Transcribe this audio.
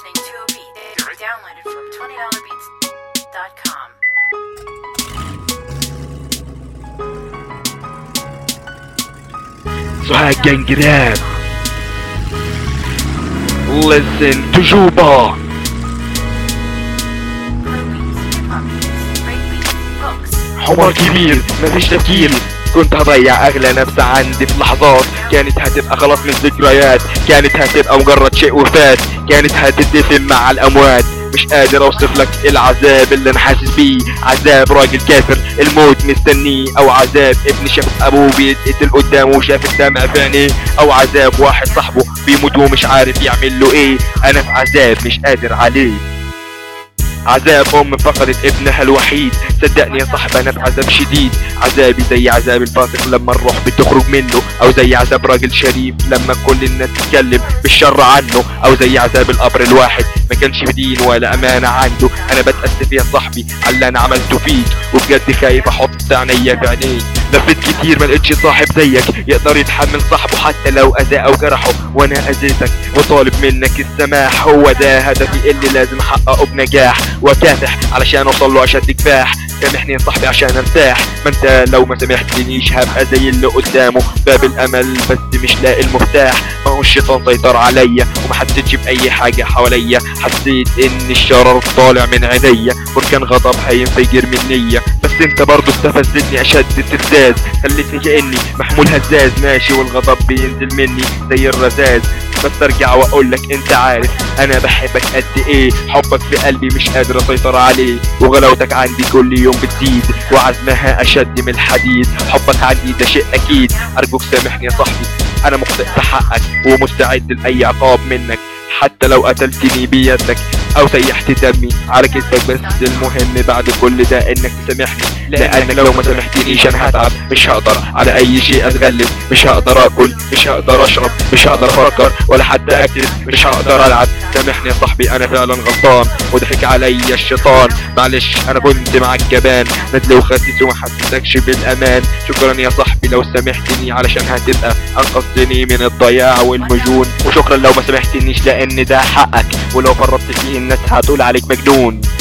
listening to a beat downloaded from $20beats.com. Swag Gang Rap Listen to Juba حوار كبير مفيش تفكير كنت هضيع اغلى نفس عندي في لحظات كانت هتبقى خلاص من ذكريات كانت هتبقى مجرد شيء وفات كانت هتدفن مع الاموات مش قادر اوصف لك العذاب اللي انا حاسس بيه عذاب راجل كافر الموت مستنيه او عذاب ابن شاف ابوه بيتقتل قدامه وشاف الدمع في عينيه او عذاب واحد صاحبه بيموت ومش عارف يعمل له ايه انا في عذاب مش قادر عليه عذاب ام فقدت ابنها الوحيد صدقني يا صاحبي انا في عذاب شديد عذابي زي عذاب الفاسق لما الروح بتخرج منه او زي عذاب راجل شريف لما كل الناس تتكلم بالشر عنه او زي عذاب القبر الواحد ما كانش بدين ولا امانه عنده انا بتاسف يا صاحبي على اللي انا عملته فيك وبجد خايف احط عينيا في عينيك لفيت كتير ما لقيتش صاحب زيك يقدر يتحمل صاحبه حتى لو اذاه او جرحه وانا اذيتك وطالب منك السماح هو ده هدفي اللي لازم احققه بنجاح واكافح علشان اوصل له اشد كفاح سامحني يا صاحبي عشان ارتاح ما انت لو ما سامحتنيش هبقى زي اللي قدامه باب الامل بس مش لاقي المفتاح ما هو الشيطان سيطر عليا وما حسيتش باي حاجه حواليا حسيت ان الشرر طالع من عينيا بركان غضب هينفجر منيا بس انت برضه استفزتني اشد استفزاز خلتني كاني محمول هزاز ماشي والغضب بينزل مني زي الرذاذ بس ارجع واقول لك انت عارف انا بحبك قد ايه حبك في قلبي مش قادر اسيطر عليه وغلاوتك عندي كل يوم بتزيد وعزمها اشد من الحديد حبك عندي ده شيء اكيد ارجوك سامحني يا صاحبي انا مخطئ في حقك ومستعد لاي عقاب منك حتى لو قتلتني بيدك او سيحت دمي على كتفك بس المهم بعد كل ده انك تسامحني لانك لو ما سامحتنيش انا هتعب مش هقدر على اي شيء اتغلب مش هقدر اكل مش هقدر اشرب مش هقدر افكر ولا حتى اكتب مش هقدر العب سامحني يا صاحبي انا فعلا غلطان وضحك عليا الشيطان معلش انا كنت معاك جبان ندل وخسيس وما حسيتكش بالامان شكرا يا صاحبي لو سامحتني علشان هتبقى انقذتني من الضياع والمجون وشكرا لو ما سامحتنيش لان ده حقك ولو فرطت فيه الناس هتقول عليك مجنون